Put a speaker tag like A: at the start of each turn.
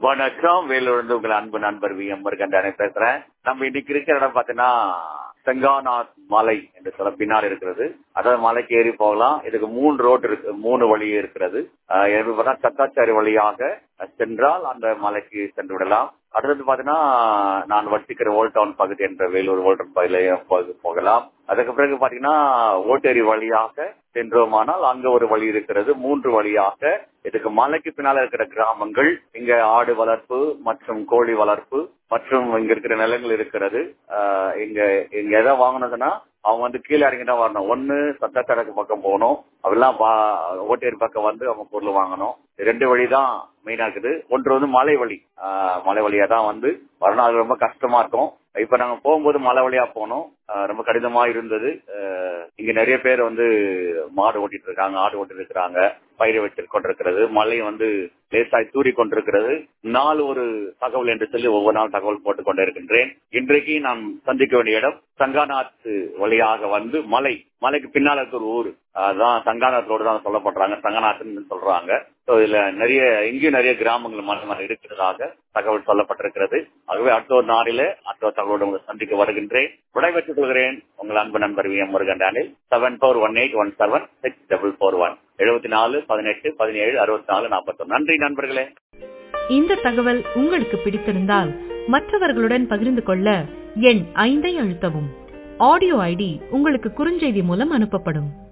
A: வணக்கம் வேலூர்ந்து உங்கள் அன்பு நண்பர் வி எம் முருகன் பேசுறேன் நம்ம இன்னைக்கு இருக்கிற இடம் பாத்தீங்கன்னா செங்காநாத் மலை என்று சொல்ல பின்னால் இருக்கிறது அதாவது மலைக்கு ஏறி போகலாம் இதுக்கு மூணு ரோடு இருக்கு மூணு வழி இருக்கிறது ஆஹ் எனக்கு பார்த்தா சத்தாச்சாரி வழியாக சென்றால் அந்த மலைக்கு சென்று விடலாம் அடுத்தது பாத்தீங்கன்னா நான் வசிக்கிற ஓல்ட் டவுன் பகுதி என்ற வேலூர் ஓல்ட் டவுன் பகுதியிலையும் போக- போகலாம் அதுக்கு பிறகு பாத்தீங்கன்னா ஓட்டேரி வழியாக சென்றோமானால் அங்க ஒரு வழி இருக்கிறது மூன்று வழியாக இதுக்கு மலைக்கு பின்னால இருக்கிற கிராமங்கள் இங்க ஆடு வளர்ப்பு மற்றும் கோழி வளர்ப்பு மற்றும் இங்க இருக்கிற நிலங்கள் இருக்கிறது ஆஹ் இங்க இங்க எதை வாங்கணுதுன்னா அவங்க வந்து கீழே இறங்கி தான் வரணும் ஒண்ணு சத்தச்சடக்கு பக்கம் போகணும் அதெல்லாம் பா- ஓட்டேரி பக்கம் வந்து அவங்க பொருள் வாங்கணும் ரெண்டு வழி தான் மெயினா இருக்குது ஒன்று வந்து மலை வழி ஆஹ் மலை வழியா தான் வந்து வரணும் அது ரொம்ப கஷ்டமா இருக்கும் இப்ப நாங்க போகும்போது மலை வழியா போனோம் ஆஹ் ரொம்ப கடினமா இருந்தது ஆஹ் இங்க நிறைய பேர் வந்து மாடு ஓட்டிட்டு இருக்காங்க ஆடு ஓட்டிட்டு இருக்கிறாங்க பயிரை வச்சு கொண்டிருக்கிறது மழை வந்து லேசாய் தூறி கொண்டிருக்கிறது நாள் ஒரு தகவல் என்று சொல்லி ஒவ்வொரு நாள் தகவல் போட்டுக் கொண்டே இருக்கின்றேன் இன்றைக்கு நாம் சந்திக்க வேண்டிய இடம் சங்காநாத் வழியாக வந்து மலை மலைக்கு பின்னால இருக்க ஒரு ஊர் அதான் சங்காநாத் ரோடு தான் சொல்லப்படுறாங்க சங்கநாத்னு சொல்றாங்க சோ இதுல நிறைய இங்கேயும் நிறைய கிராமங்கள் மலை மலை இருக்கிறதாக தகவல் சொல்லப்பட்டிருக்கிறது ஆகவே அடுத்த ஒரு நாளில அடுத்த ஒரு தகவலோடு உங்களை சந்திக்க வருகின்றேன் விடைபெற்றுக் கொள்கிறேன் உங்கள் அன்பு நண்பர் வி எம் முருகன் டேனில் seven four one eight one seven six double four one எழுபத்தி நாலு பதினெட்டு பதினேழு அறுபத்தி நாலு நாற்பத்தொன்னு நன்றி நண்பர்களே
B: இந்த தகவல் உங்களுக்கு பிடித்திருந்தால் மற்றவர்களுடன் பகிர்ந்து கொள்ள எண் ஐந்தை அழுத்தவும் ஆடியோ ஐடி உங்களுக்கு குறுஞ்செய்தி மூலம் அனுப்பப்படும்